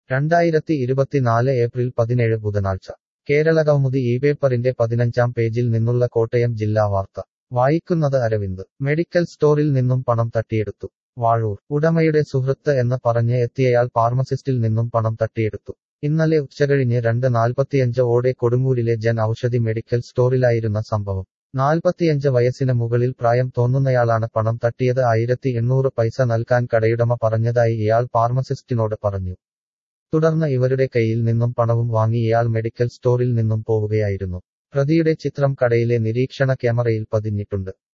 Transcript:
രണ്ടായിരത്തി ഇരുപത്തിനാല് ഏപ്രിൽ പതിനേഴ് ബുധനാഴ്ച കേരളകൗമുദി ഈ പേപ്പറിന്റെ പതിനഞ്ചാം പേജിൽ നിന്നുള്ള കോട്ടയം ജില്ലാ വാർത്ത വായിക്കുന്നത് അരവിന്ദ് മെഡിക്കൽ സ്റ്റോറിൽ നിന്നും പണം തട്ടിയെടുത്തു വാഴൂർ ഉടമയുടെ സുഹൃത്ത് എന്ന് പറഞ്ഞ് എത്തിയയാൾ ഫാർമസിസ്റ്റിൽ നിന്നും പണം തട്ടിയെടുത്തു ഇന്നലെ ഉച്ചകഴിഞ്ഞ് രണ്ട് നാൽപ്പത്തിയഞ്ച് ഓടെ കൊടുങ്ങൂരിലെ ജൻ ഔഷധി മെഡിക്കൽ സ്റ്റോറിലായിരുന്ന സംഭവം നാൽപ്പത്തിയഞ്ച് വയസ്സിന് മുകളിൽ പ്രായം തോന്നുന്നയാളാണ് പണം തട്ടിയത് ആയിരത്തി എണ്ണൂറ് പൈസ നൽകാൻ കടയുടമ പറഞ്ഞതായി ഇയാൾ ഫാർമസിസ്റ്റിനോട് പറഞ്ഞു തുടർന്ന് ഇവരുടെ കയ്യിൽ നിന്നും പണവും വാങ്ങി ഇയാൾ മെഡിക്കൽ സ്റ്റോറിൽ നിന്നും പോവുകയായിരുന്നു പ്രതിയുടെ ചിത്രം കടയിലെ നിരീക്ഷണ ക്യാമറയിൽ പതിഞ്ഞിട്ടുണ്ട്